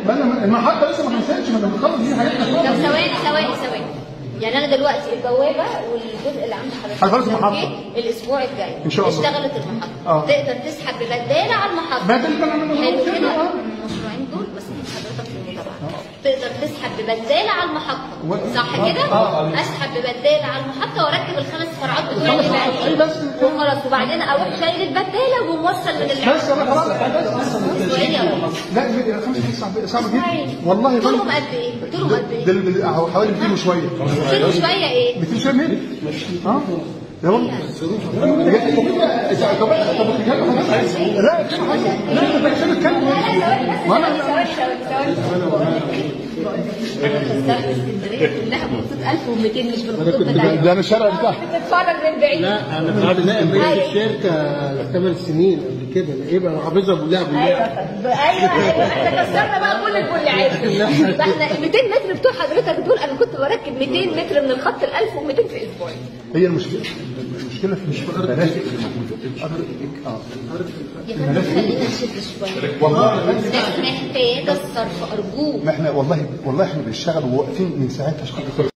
انا المحطه لسه ما خلصتش ما انا بنخلص دي حاجات طب ثواني ثواني ثواني يعني انا دلوقتي البوابه والجزء اللي عند حضرتك هنخلص المحطة. جه الاسبوع الجاي إن شاء الله. اشتغلت المحطه آه. تقدر تسحب ببداله على المحطه بدل ما انا حلو كده كده آه. المشروعين دول بس حضرتك في المتابعه تقدر تسحب ببداله على المحطه و- صح آه، كده؟ آه. اسحب ببداله على المحطه واركب الخمس فرعات بتوع الخمس اللي فرعات، أي بس. باقيين خلاص وبعدين اروح شايل البداله وموصل من بس العمل انا خلاص بس اسبوعين يا رب لا دي خمس دقايق صعب صعب جدا والله طولهم قد ايه؟ طولهم قد ايه؟ ده ده حوالي 200 وشويه كيلو شويه ايه؟ 200 وشويه متر اه يا والله طب طب لا كده حاجه لا ده كده كده ما انا ثواني ثواني ثواني اسكندريه كلها بخطوط 1200 مش بالخطوط بتاعتنا ده انا الشارع بتاعي بتتفرج من بعيد لا انا بعد نائب رئيس الشركه ثمان سنين قبل كده ايه بقى حافظها بالله بالله ايوه ايوه احنا كسرنا بقى كل الكل عادي ده احنا ال 200 متر بتوع حضرتك دول انا كنت بركب 200 متر من الخط ال 1200 في اسبوعين هي المشكله المشكله في المرافق اه يا فندم خلينا نشد شويه والله الناس محتاجه الصرف ارجوك ما احنا والله والله احنا بنشتغل وواقفين من ساعتها عشان خاطر